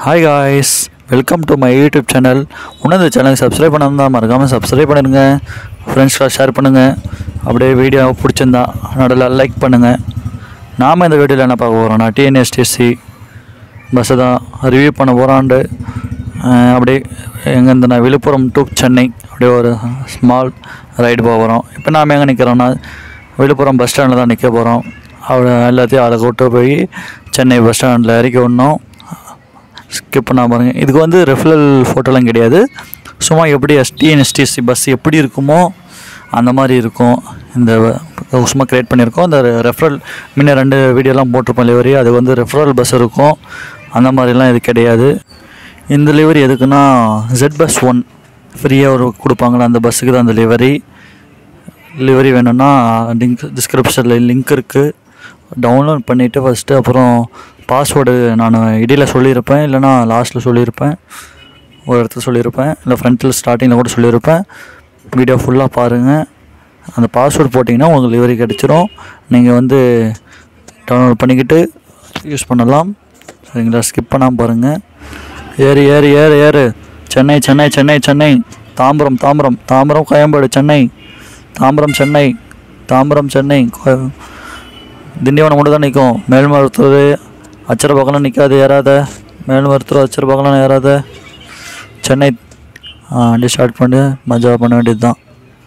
Hi guys welcome to my YouTube channel இன்னும் இந்த சேனலுக்கு சப்ஸ்கிரைப் பண்ணாமல் மறக்காமல் சப்ஸ்கிரைப் பண்ணிடுங்க ஃப்ரெண்ட்ஸ்லாம் ஷேர் பண்ணுங்கள் அப்படியே வீடியோ பிடிச்சிருந்தா நடுவில் லைக் பண்ணுங்கள் நாம் இந்த வீடியோவில் என்ன பார்க்க போகிறோம்னா டிஎன்எஸ்டிசி பஸ்ஸை தான் ரிவ்யூ பண்ண போகிறாண்டு அப்படியே எங்கேருந்து நான் விழுப்புரம் டு சென்னை அப்படியே ஒரு ஸ்மால் ரைடு போக போகிறோம் இப்போ நாம் எங்கே நிற்கிறோன்னா விழுப்புரம் பஸ் ஸ்டாண்டில் தான் நிற்க போகிறோம் அவளை எல்லாத்தையும் அதை கூட்டு போய் சென்னை பஸ் ஸ்டாண்டில் இறக்கி விடணும் ஸ்கிப் பண்ணாம பாருங்கள் இதுக்கு வந்து ரெஃபரல் ஃபோட்டோலாம் கிடையாது சும்மா எப்படி எஸ்டிஎன்எஸ்டிசி பஸ் எப்படி இருக்குமோ அந்த மாதிரி இருக்கும் இந்த சும்மா க்ரியேட் பண்ணியிருக்கோம் இந்த ரெஃபரல் முன்ன ரெண்டு வீடியோலாம் போட்டிருப்போம் லிவரி அது வந்து ரெஃபரல் பஸ் இருக்கும் அந்த மாதிரிலாம் இது கிடையாது இந்த லிவரி எதுக்குன்னா ஜெட் பஸ் ஒன் ஃப்ரீயாக ஒரு கொடுப்பாங்களா அந்த பஸ்ஸுக்கு தான் அந்த லிவரி லிவரி வேணும்னா லிங்க் டிஸ்கிரிப்ஷனில் லிங்க் இருக்குது டவுன்லோட் பண்ணிவிட்டு ஃபஸ்ட்டு அப்புறம் பாஸ்வேர்டு நான் இடையில் சொல்லியிருப்பேன் இல்லைனா லாஸ்ட்டில் சொல்லியிருப்பேன் ஒரு இடத்துல சொல்லியிருப்பேன் இல்லை ஃப்ரண்ட்டில் ஸ்டார்டிங்கில் கூட சொல்லியிருப்பேன் வீடியோ ஃபுல்லாக பாருங்கள் அந்த பாஸ்வேர்டு போட்டிங்கன்னா உங்களுக்கு லிவரி கிடச்சிரும் நீங்கள் வந்து டவுன்லோட் பண்ணிக்கிட்டு யூஸ் பண்ணலாம் சரிங்களா ஸ்கிப் பண்ணாமல் பாருங்கள் ஏறு ஏறு ஏறு ஏறு சென்னை சென்னை சென்னை சென்னை தாம்பரம் தாம்பரம் தாம்பரம் கோயம்பேடு சென்னை தாம்பரம் சென்னை தாம்பரம் சென்னை கோ- திண்டிவனம் மட்டும் தான் நிற்கும் மேல்மருத்தூர் அச்சர பக்கம்லாம் நிற்காது ஏறாத மேல்மருத்தூர் அச்சர பக்கம்லாம் ஏறாத சென்னை ஆ, வண்டி ஸ்டார்ட் பண்ணி மஜா பண்ண வேண்டியது தான்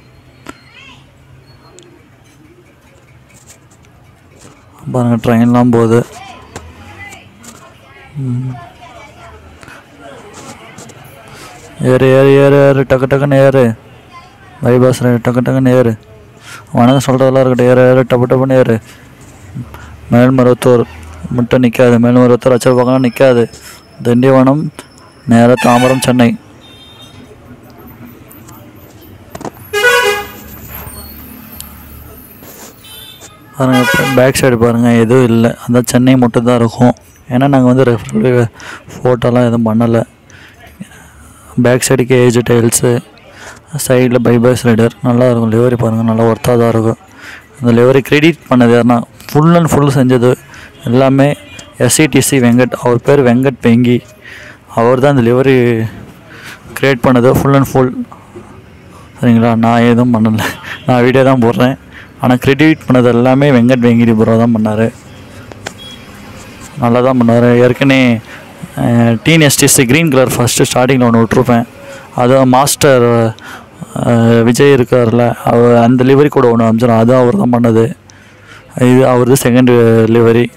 பாருங்கள் ட்ரெயின்லாம் போகுது ம். ஏறு ஏறு ஏறு ஏறு டக்கு டக்குன்னு ஏறு பைபாஸ் டக்கு டக்குன்னு ஏறு வணக்கம் சொல்கிறதெல்லாம் இருக்கட்டும் ஏறு ஏறு டப்பு டப்புன்னு ஏறு மேல்மருவத்தூர் மட்டும் நிற்காது மேல்மருவத்தூர் அச்சல் பக்கம் நிற்காது திண்டிவனம் நேராக தாம்பரம் சென்னை பாருங்கள் பேக் சைடு பாருங்கள் எதுவும் இல்லை அந்த சென்னை மட்டும் தான் இருக்கும் ஏன்னா நாங்கள் வந்து ரெஃபரல் ஃபோட்டோலாம் எதுவும் பண்ணலை பேக் சைடுக்கு ஏஜ் டைல்ஸு சைடில் பைபாஸ் ரைடர் நல்லா இருக்கும் லிவரி பாருங்கள் நல்லா ஒர்த்தாக தான் இருக்கும் அந்த லிவரி கிரெடிட் பண்ணது யாருன்னா ஃபுல் அண்ட் ஃபுல் செஞ்சது எல்லாமே எஸ்சிடிசி வெங்கட் அவர் பேர் வெங்கட் பெங்கி அவர் தான் இந்த லிவரி க்ரியேட் பண்ணது ஃபுல் அண்ட் ஃபுல் சரிங்களா நான் எதுவும் பண்ணலை நான் வீடியோ தான் போடுறேன் ஆனால் கிரெடிட் பண்ணது எல்லாமே வெங்கட் வெங்கிரி ப்ரோ தான் பண்ணார் நல்லா தான் பண்ணார் ஏற்கனவே டிஎன்எஸ்டிசி க்ரீன் கலர் ஃபஸ்ட்டு ஸ்டார்டிங்கில் ஒன்று விட்ருப்பேன் அதுவும் மாஸ்டர் அஹ், விஜய் இருக்கார்ல அவர் அந்த லிவரி கூட ஒன்று அமைச்சிடும் அதுவும் அவர் தான் பண்ணது இது அவரது செகண்ட் லிவரி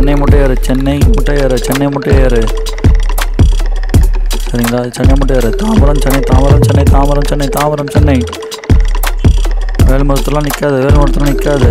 சென்னை முட்டை ஏறு சென்னை முட்டை ஏறு சென்னை முட்டை ஏறு சரிங்களா சென்னை முட்டை ஏறு தாம்பரம் சென்னை தாம்பரம் சென்னை தாம்பரம் சென்னை தாம்பரம் சென்னை வேலுமரத்துலாம் நிற்காது வேலுமரத்துலாம் நிற்காது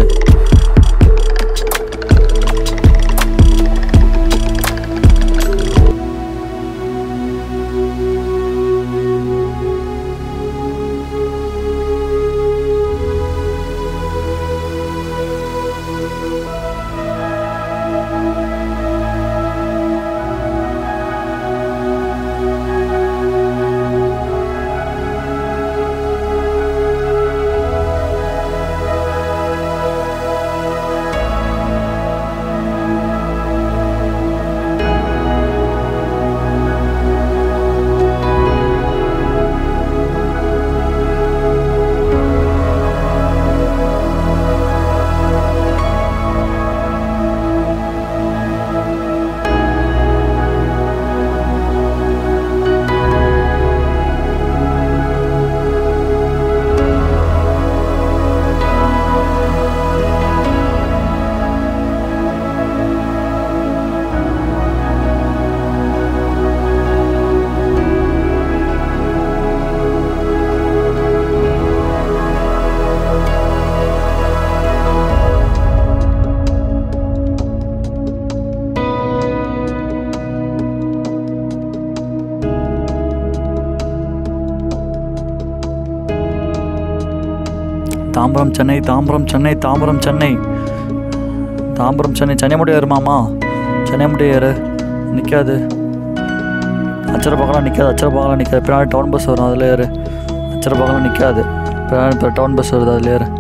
தாம்பரம் சென்னை தாம்பரம் சென்னை தாம்பரம் சென்னை தாம்பரம் சென்னை சென்னை மட்டும் ஏறுமாமா சென்னை மட்டும் ஏறு நிற்காது அச்சர பக்கம் நிற்காது அச்சர பக்கம் நிற்காது பின்னாடி டவுன் பஸ் வரும் அதில் ஏறு அச்சர பக்கம் நிற்காது பின்னாடி இப்போ டவுன் பஸ் வருது அதில் ஏறு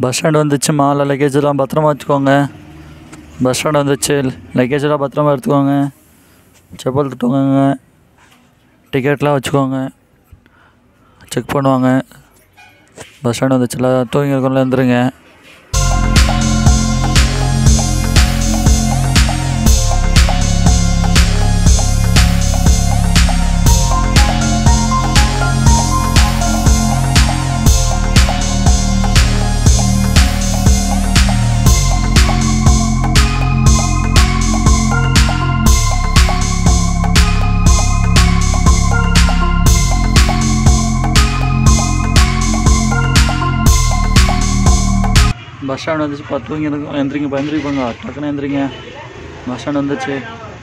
பஸ் ஸ்டாண்ட் வந்துச்சுமா இல்லை லக்கேஜ் எல்லாம் பத்திரமா வச்சுக்கோங்க பஸ் ஸ்டாண்ட் வந்துச்சு லக்கேஜ் எல்லாம் பத்திரமா எடுத்துக்கோங்க செப்பல் தூக்குங்க டிக்கெட்லாம் வச்சுக்கோங்க செக் பண்ணுவாங்க பஸ் ஸ்டாண்ட் வந்துச்சுல தூங்கி இருக்கோம்ல வந்துருங்க பஸ் ஸ்டாண்ட் வந்துச்சு பா தூங்கி இருக்கும் எந்திரிங்க இப்போ எந்திரிப்பாங்க டக்குன்னு எந்திரிங்க பஸ் ஸ்டாண்ட் வந்துச்சு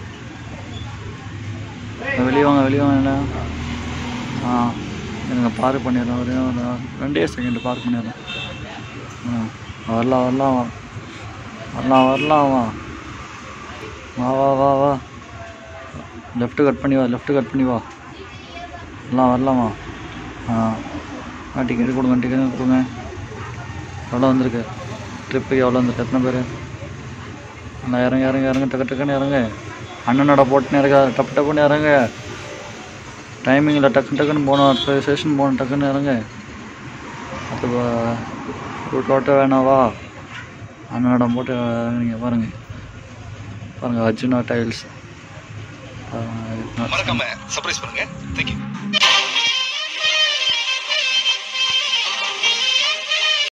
வெளியே வாங்க வெளியே வாங்க என்ன ஆ எனக்கு பார்க் பண்ணிடுறேன் ஒரே ஒரு ரெண்டே செகண்ட் பார்க் பண்ணிடுறேன் ஆ வரலாம் வரலாம் வா வரலாம் வரலாம் வா வா வா வா வா லெஃப்ட்டு கட் பண்ணி வா லெஃப்ட்டு கட் பண்ணி வா வரலாம் வரலாமா ஆ டிக்கெட் கொடுங்க டிக்கெட் கொடுங்க எவ்வளோ வந்திருக்கு ட்ரிப்புக்கு எவ்வளோ வந்திருக்கு எத்தனை பேர் நான் இறங்க இறங்க இறங்க டக்கு டக்குன்னு இறங்க அண்ணனோட போட்டுன்னு இறங்க டப்பு டப்புன்னு இறங்க டைமிங்கில் டக்கு டக்குன்னு போகணும் அடுத்த ஸ்டேஷன் போகணும் டக்குன்னு இறங்க அது ரூட் ஓட்ட வேணாவா அண்ணனோட போட்டு நீங்கள் பாருங்கள் பாருங்கள் அர்ஜுனா டைல்ஸ் மறக்காம சர்ப்ரைஸ் பண்ணுங்க தேங்க்யூ